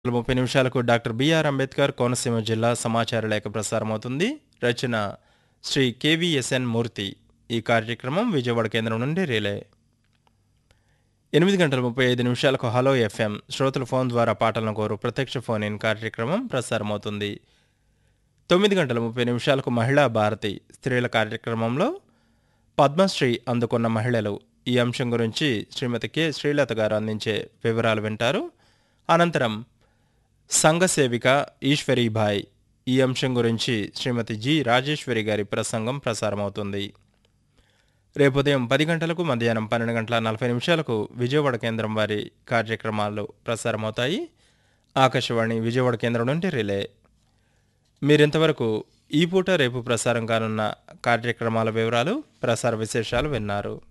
ముప్పై నిమిషాలకు doctor BR Ambedkar Konaseema జిల్లా సమాచార లేఖ ప్రసారమవుతుంది రచన శ్రీ కెవిఎస్ఎన్ మూర్తి ఈ కార్యక్రమం విజయవాడ కేంద్రం నుండి రిలే ఎనిమిది గంటల ముప్పై ఐదు నిమిషాలకు హలో ఎఫ్ఎం శ్రోతల ఫోన్ ద్వారా పాటలను కోరు ప్రత్యక్ష ఫోన్ ఇన్ కార్యక్రమం ప్రసారమవుతుంది తొమ్మిది గంటల ముప్పై నిమిషాలకు మహిళా భారతి స్త్రీల కార్యక్రమంలో పద్మశ్రీ అందుకున్న మహిళలు ఈ అంశం గురించి శ్రీమతి కె శ్రీలత గారు అందించే వివరాలు వింటారు అనంతరం సంఘ సేవిక ఈశ్వరీభాయ్ ఈ అంశం గురించి శ్రీమతి జి రాజేశ్వరి గారి ప్రసంగం ప్రసారమవుతుంది రేపు ఉదయం పది గంటలకు మధ్యాహ్నం పన్నెండు గంటల నలభై నిమిషాలకు విజయవాడ కేంద్రం వారి కార్యక్రమాలు ప్రసారమవుతాయి ఆకాశవాణి విజయవాడ కేంద్రం నుండి రిలే మీరింతవరకు ఈ పూట రేపు ప్రసారం కానున్న కార్యక్రమాల వివరాలు ప్రసార విశేషాలు విన్నారు